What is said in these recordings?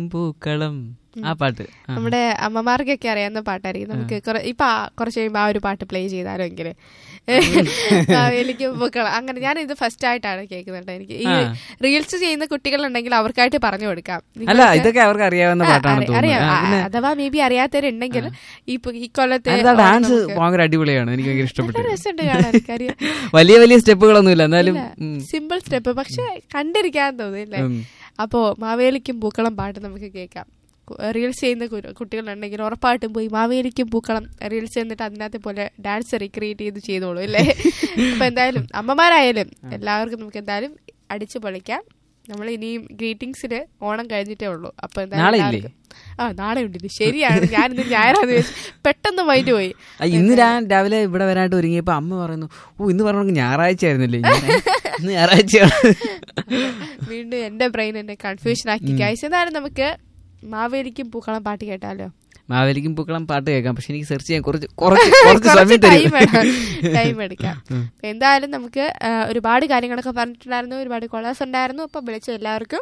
പൂക്കളം ആ പാട്ട് ആ. നമ്മുടെ അമ്മമാർക്കൊക്കെ അറിയാവുന്ന പാട്ടായിരിക്കും നമുക്ക് കുറെ- ഇപ്പൊ ആ- കുറച്ച് കഴിയുമ്പോ ആ ഒരു പാട്ട് പ്ലേ ചെയ്താലോ എങ്കിൽ എനിക്ക് പൂക്കളം അങ്ങനെ ഞാൻ ഇത് ഫസ്റ്റ് ആയിട്ടാണ് കേൾക്കുന്നുണ്ട് എനിക്ക് ഈ ആ. റീൽസ് ചെയ്യുന്ന കുട്ടികളുണ്ടെങ്കിൽ അവർക്കായിട്ട് പറഞ്ഞു കൊടുക്കാം അല്ല നിങ്ങൾക്ക് ഇതൊക്കെ അവർക്ക് അറിയാവുന്ന ആ, പാട്ടാണ് അറി- അറിയാം തോന്നുന്നത് ആ, ആ, പിന്നെ അഥവാ മേ ബി അറിയാത്തവരുണ്ടെങ്കിൽ ഈ പു- ഈ കൊല്ലത്തെ എന്താ ഓണം ഡാൻസ് നമുക്ക് ഭയങ്കര അടിപൊളിയാണ് എനിക്ക് ഭയങ്കര ഇഷ്ടപ്പെട്ടു നല്ല രസമുണ്ട് കാണാൻ എനിക്കറിയാം വലിയ വലിയ സ്റ്റെപ്പുകളൊന്നുമില്ല എന്നാലും ഉം, സിമ്പിൾ സ്റ്റെപ്പ് പക്ഷെ കണ്ടിരിക്കാൻ തോന്നില്ലേ ഉം. അപ്പോ മാവേലിക്കും പൂക്കളം പാട്ട് നമുക്ക് കേൾക്കാം കു- റീൽസ് ചെയ്യുന്ന കു- കുട്ടികളുണ്ടെങ്കിൽ ഉറപ്പായിട്ടും പോയി മാവേലിക്കും പൂക്കളം റീൽസ് എന്നിട്ട് അതിനകത്ത് പോലെ ഡാൻസ് റീക്രിയേറ്റ് ചെയ്ത് ചെയ്തോളൂ അല്ലേ അപ്പൊ എന്തായാലും അമ്മമാരായാലും എല്ലാവർക്കും നമുക്ക് എന്തായാലും അടിച്ചു പൊളിക്കാം നമ്മൾ ഇനിയും ഗ്രീറ്റിംഗ്സിന് ഓണം കഴിഞ്ഞിട്ടേ ഉള്ളൂ അപ്പൊ നാളെ ഇല്ലേ? എല്ലാവർക്കും- ആ നാളെ ഉണ്ടില്ല ശരിയാണ് ഞാനിന്ന് ഞായറാന്ന് വെച്ച് പെട്ടെന്ന് മൈൻഡ് പോയി ആ, ഇന്ന് ഞാൻ രാവിലെ ഇവിടെ വരാനായിട്ട് ഒരുങ്ങിയപ്പോ അമ്മ പറയുന്നു ഓ ഇന്ന് പറഞ്ഞു ഞായറാഴ്ച ആയിരുന്നില്ലേ ഞാൻ, ഇന്ന് ഞായറാഴ്ചയാണ് വീണ്ടും എന്റെ ബ്രെയിൻ എന്നെ കൺഫ്യൂഷൻ ആക്കി ഗൈസ് എന്തായാലും നമുക്ക് മാവേലിക്കും പൂക്കളം പാട്ട് കേട്ടാലോ മാവേലിക്കും പൂക്കളം പാട്ട് കേൾക്കാം പക്ഷെ എനിക്ക് സെർച്ച് ചെയ്യാൻ കുറച്ച് കുറച്ച് കുറച്ച് സമയം ടൈം തരും ടൈം എടുക്കാം അപ്പൊ എന്തായാലും നമുക്ക് ആ, ഒരുപാട് കാര്യങ്ങളൊക്കെ പറഞ്ഞിട്ടുണ്ടായിരുന്നു ഒരുപാട് കൊളാസ് ഉണ്ടായിരുന്നു അപ്പൊ വിളിച്ച എല്ലാവർക്കും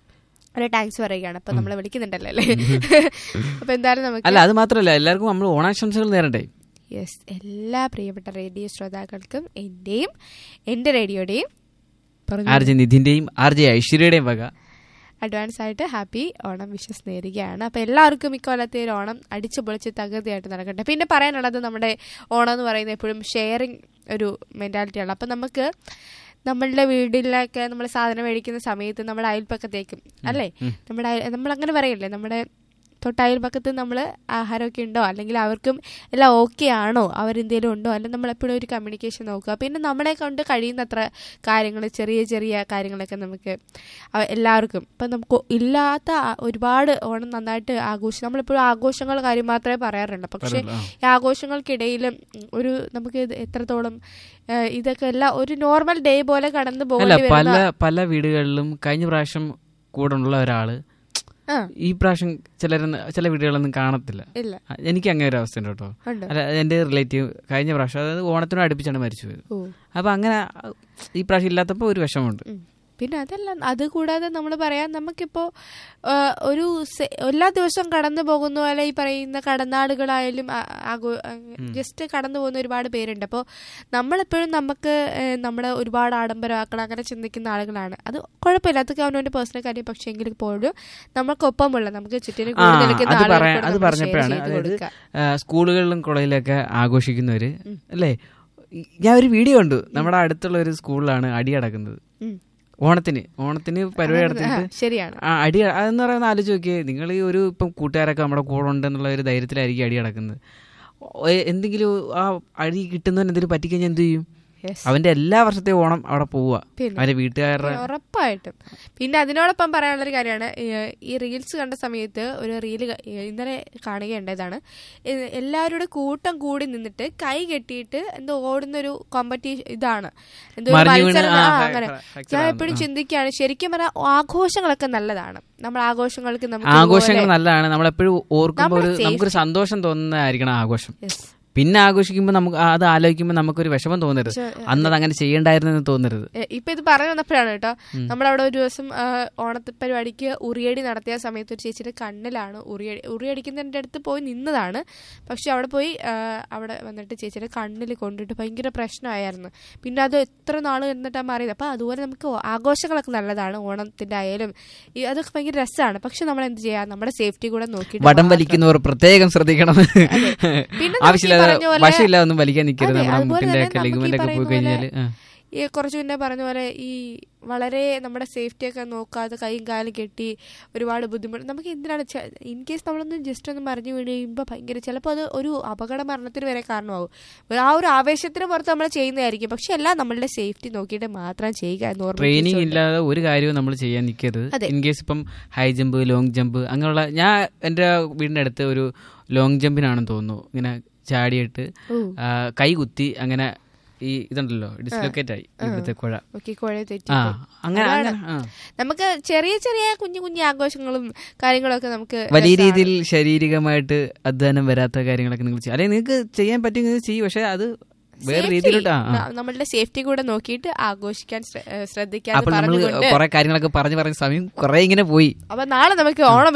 ഒരു താങ്ക്സ് പറയുകയാണ് അപ്പൊ നമ്മളെ വിളിക്കുന്നുണ്ടല്ലോ അല്ലേ അപ്പൊ എന്തായാലും നമുക്ക് അല്ല അത് മാത്രമല്ല എല്ലാവർക്കും നമ്മൾ ഓണാശംസകൾ നേരണ്ടേ യെസ് എല്ലാ പ്രിയപ്പെട്ട റേഡിയോ ശ്രോതാക്കൾക്കും എന്റെയും എന്റെ റേഡിയോയുടെയും പറഞ്ഞു ആർ ജെ നിധിന്റെയും ആർ ജെ ഐശ്വര്യയുടെയും വക അഡ്വാൻസ് ആയിട്ട് ഹാപ്പി ഓണം വിഷസ് നേരുകയാണ് അപ്പൊ എല്ലാവർക്കും ഇക്കൊല്ലത്തെ ഒരു ഓണം അടിച്ചു പൊളിച്ച് തകൃതിയായിട്ട് നടക്കട്ടെ പിന്നെ പറയാനുള്ളത് നമ്മുടെ ഓണം എന്ന് പറയുന്നത് എപ്പോഴും ഷെയറിങ് ഒരു മെന്റാലിറ്റിയാണ് അപ്പൊ നമുക്ക് നമ്മളുടെ വീട്ടിലൊക്കെ നമ്മൾ സാധനം മേടിക്കുന്ന സമയത്ത് നമ്മുടെ അയൽപ്പക്കത്തേക്കും അല്ലേ നമ്മുടെ അയൽ- നമ്മൾ അങ്ങനെ പറയല്ലേ നമ്മുടെ തൊട്ടയൽപ്പക്കത്ത് നമ്മൾ ആഹാരമൊക്കെ ഉണ്ടോ അല്ലെങ്കിൽ അവർക്കും എല്ലാം ഓക്കെ ആണോ അവരെന്തെങ്കിലും ഉണ്ടോ അല്ലെങ്കിൽ നമ്മൾ എപ്പോഴും ഒരു കമ്മ്യൂണിക്കേഷൻ നോക്കുക പിന്നെ നമ്മളെ കൊണ്ട് കഴിയുന്നത്ര കാര്യങ്ങൾ ചെറിയ ചെറിയ കാര്യങ്ങളൊക്കെ നമുക്ക് അവ- എല്ലാവർക്കും ഇപ്പം നമുക്ക് ഇല്ലാത്ത ആ- ഒരുപാട് ഓണം നന്നായിട്ട് ആഘോഷം നമ്മളെപ്പോഴും ആഘോഷങ്ങൾ കാര്യം മാത്രമേ പറയാറുള്ളൂ പക്ഷേ പറയുള്ളൂ, ആ. ഈ ആഘോഷങ്ങൾക്കിടയിലും ഒരു നമുക്ക് ഇത് എത്രത്തോളം ഏഹ്, ഇതൊക്കെ എല്ലാം ഒരു നോർമൽ ഡേ പോലെ കടന്നു അല്ല പോകേണ്ടി പല വരുന്ന പല വീടുകളിലും കഴിഞ്ഞ പ്രാവശ്യം കൂടെ ഉള്ള ഒരാള് ആ ഈ പ്രാവശ്യം ചിലരൊന്നും ചില വീടുകളൊന്നും കാണത്തില്ല ഇല്ല ആ, എനിക്ക് അങ്ങനെ ഒരു അവസ്ഥ ഉണ്ട് കേട്ടോ ഉണ്ട് അല്ല എന്റെ റിലേറ്റീവ് കഴിഞ്ഞ പ്രാവശ്യം അതായത് ഓണത്തിനും അടുപ്പിച്ചാണ് മരിച്ചു പോയത് ഓ അപ്പൊ അങ്ങനെ ആ, ഈ പ്രാവശ്യം ഇല്ലാത്തപ്പോ ഒരു വിഷമമുണ്ട് ഉം. പിന്നെ അതല്ല അത് കൂടാതെ നമ്മൾ പറയാം നമുക്കിപ്പോ ആ, ഒരു സെ- എല്ലാ ദിവസവും കടന്നു പോകുന്ന പോലെ ഈ പറയുന്ന കടന്നാടുകളായാലും ആ- ആഘോ ജസ്റ്റ് കടന്നു പോകുന്ന ഒരുപാട് പേരുണ്ട് അപ്പോൾ നമ്മളെപ്പോഴും നമുക്ക് ഏ, നമ്മുടെ ഒരുപാട് ആഡംബരമാക്കണം അങ്ങനെ ചിന്തിക്കുന്ന ആളുകളാണ് അത് കുഴപ്പമില്ല അതൊക്കെ അവനവന്റെ പേഴ്സണൽ കാര്യം പക്ഷേ എങ്കിൽ പോലും നമുക്കൊപ്പമുള്ള നമുക്ക് ചുറ്റിനും ആ കൂടി നിൽക്കുന്ന അത് ആളുകൾക്ക് പറയാൻ കൂടെ അത് നമ്മൾ share പറഞ്ഞപ്പോഴാണ് ചെയ്ത് അതായത് കൊടുക്കുക. ആ, സ്കൂളുകളിലും കോളേജിലൊക്കെ ആഘോഷിക്കുന്നവര് അല്ലേ ഈ- ഞാൻ ഒരു വീഡിയോ കണ്ടു നമ്മുടെ അടുത്തുള്ള ഒരു സ്കൂളിലാണ് അടി നടക്കുന്നത് ഉം. ഓണത്തിന് ഓണത്തിന് പരിപാടി ആ, നടത്തിയിട്ട് ശരിയാണ് ആ അടി അതെന്ന് പറയുന്ന ആലോചിച്ച് നോക്കിയേ നിങ്ങൾ ഈ ഒരു ഇപ്പം കൂട്ടുകാരൊക്കെ നമ്മുടെ കൂടെ ഉണ്ടെന്നുള്ള ഒരു ധൈര്യത്തിലായിരിക്കും അടി നടക്കുന്നത് ഓ, എ- എന്തെങ്കിലും ആ അടി കിട്ടുന്നവൻ എന്തെങ്കിലും പറ്റിക്കഴിഞ്ഞാൽ എന്ത് ചെയ്യും Yes. അവന്റെ എല്ലാ വർഷത്തെ ഓണം അവിടെ പോവുക പിന്നെ. അവന്റെ വീട്ടുകാരുടെ ഉറപ്പായിട്ടും പിന്നെ അതിനോടൊപ്പം പറയാനുള്ളൊരു കാര്യമാണ് ഈ- ഈ റീൽസ് കണ്ട സമയത്ത് ഒരു റീല് ക- ഇന്നലെ കാണുകയുണ്ടായതാണ് എ- എല്ലാവരുടെ കൂട്ടം കൂടി നിന്നിട്ട് കൈ കെട്ടിയിട്ട് എന്തോ ഓടുന്നൊരു കോമ്പറ്റീഷൻ ഇതാണ് എന്തോ ഒരു മറിഞ്ഞു വീണ് മത്സരം ആ, ആ, ഫ്രാ- അങ്ങനെ ഫ്രാ- fracture ഞാൻ ആവുന്നു. എപ്പോഴും ആ. ചിന്തിക്കുകയാണ് ശരിക്കും പറഞ്ഞാൽ ആഘോഷങ്ങളൊക്കെ നല്ലതാണ് നമ്മൾ ആഘോഷങ്ങൾക്ക് നമുക്ക് ആഘോഷങ്ങൾ ഇതുപോലെ- നല്ലതാണ് നമ്മളെപ്പോഴും ഓർക്കുമ്പോൾ ഒരു നമ്മുടെ നമുക്കൊരു സന്തോഷം തോന്നുന്നതായിരിക്കണം ആഘോഷം Yes. പിന്നെ ആഘോഷിക്കുമ്പോൾ നമുക്ക് അത് ആലോചിക്കുമ്പോൾ നമുക്കൊരു വിഷമം തോന്നരുത് പക്ഷെ, അന്നത് അങ്ങനെ ചെയ്യണ്ടായിരുന്നെന്ന് തോന്നരുത് എ, ഇപ്പൊ ഇത് പറഞ്ഞു വന്നപ്പോഴാണ് കേട്ടോ നമ്മളവിടെ ഒരു ദിവസം ആ, ഓണത്തെ പരിപാടിക്ക് ഉറിയടി നടത്തിയ സമയത്ത് ഒരു ചേച്ചിയുടെ കണ്ണിലാണ് ഉറിയടി ഉറിയടിക്കുന്നതിന്റെ അടുത്ത് പോയി നിന്നതാണ് പക്ഷെ അവിടെ പോയി ആ, അവിടെ വന്നിട്ട് ചേച്ചിയുടെ കണ്ണിൽ കൊണ്ടിട്ട് ഭയങ്കര പ്രശ്നമായിരുന്നു പിന്നെ അത് എത്ര നാൾ എന്നിട്ടാ മാറിയത് അപ്പൊ അതുപോലെ നമുക്ക് ആഘോഷങ്ങളൊക്കെ നല്ലതാണ് ഓണത്തിന്റെ ആയാലും ഈ അതൊക്കെ ഭയങ്കര രസമാണ് പക്ഷെ നമ്മൾ എന്ത് ചെയ്യാ നമ്മുടെ സേഫ്റ്റി കൂടെ നോക്കിയിട്ട് വടം മാത്രം. വലിക്കുന്നവർ പ്രത്യേകം ശ്രദ്ധിക്കണം പിന്നെ നമുക്ക് ഈ ആവശ്യമില്ലാതെ പറഞ്ഞ പോലെ- വശമില്ലാതെ ഒന്നും വലിക്കാൻ നിൽക്കരുത് അതെ, നമ്മുടെ അതുപോലെ മുട്ടിന്റെ തന്നെ ഒക്കെ നമുക്ക് ഈ ലെഗുമെന്റൊക്കെ പോയി പറയുന്ന കഴിഞ്ഞാല് ആ. ഈ കുറച്ച് മുന്നേ പറഞ്ഞ പോലെ ഈ വളരെ നമ്മുടെ സേഫ്റ്റി ഒക്കെ നോക്കാതെ കൈയും കാലും കെട്ടി ഒരുപാട് ബുദ്ധിമുട്ട് നമുക്ക് എന്തിനാണ് ഇൻ കേസ് നമ്മളൊന്ന് ജസ്റ്റ് ഒന്ന് മറിഞ്ഞു വീണ് കഴിയുമ്പോൾ ഭയങ്കര ചിലപ്പോൾ അത് ഒരു അപകട മരണത്തിന് വരെ കാരണമാകും ഒരു ആ ഒരു ആവേശത്തിന് പുറത്ത് നമ്മൾ ചെയ്യുന്നതായിരിക്കും പക്ഷെ എല്ലാം നമ്മളുടെ സേഫ്റ്റി നോക്കിയിട്ട് മാത്രം ചെയ്യുക എന്ന് ട്രെയിനിങ് ഓർമ്മിപ്പിച്ചുകൊണ്ട്. ഇല്ലാതെ ഒരു കാര്യവും നമ്മൾ ചെയ്യാൻ നിൽക്കരുത് അതെ. ഇൻ കേസ് ഇപ്പം ഹൈ ജമ്പ് ലോങ് ജമ്പ് അങ്ങനെയുള്ള ഞാൻ എൻ്റെ വീടിൻ്റെ അടുത്ത് ഒരു ലോങ് ജമ്പിനാണെന്ന് തോന്നുന്നു ഇങ്ങനെ ചാടിയിട്ട് ഓ. ആ, കൈ കുത്തി അങ്ങനെ ഈ ഇതുണ്ടല്ലോ ഡിസ്ലൊക്കേറ്റ് ആയി ഇവിടുത്തെ കുഴ ഓക്കെ കുഴ തെറ്റി ആ അങ്ങനെ അതാണ്. അങ്ങനെ ആ. നമുക്ക് ചെറിയ ചെറിയ കുഞ്ഞു കുഞ്ഞു ആഘോഷങ്ങളും കാര്യങ്ങളൊക്കെ നമുക്ക് വലിയ രസാണ്. രീതിയിൽ ശാരീരികമായിട്ട് അധ്വാനം വരാത്ത കാര്യങ്ങളൊക്കെ നിങ്ങൾ ചെയ്യും അല്ലെങ്കിൽ നിങ്ങൾക്ക് ചെയ്യാൻ പറ്റുമെങ്കിൽ ചെയ്യും പക്ഷെ അത് വേറെ Safety. രീതിയിലോട്ട് ആ, ആ. ന- നമ്മളുടെ സേഫ്റ്റി കൂടെ നോക്കിയിട്ട് ആഘോഷിക്കാൻ ശ്രദ്ധ- ഏഹ് ശ്രദ്ധിക്കാൻ അപ്പോൾ നമ്മൾ പറഞ്ഞുകൊണ്ട് കുറെ കാര്യങ്ങളൊക്കെ പറഞ്ഞു പറഞ്ഞ സമയം കുറെ ഇങ്ങനെ പോയി അപ്പൊ നാളെ നമുക്ക് ഓണം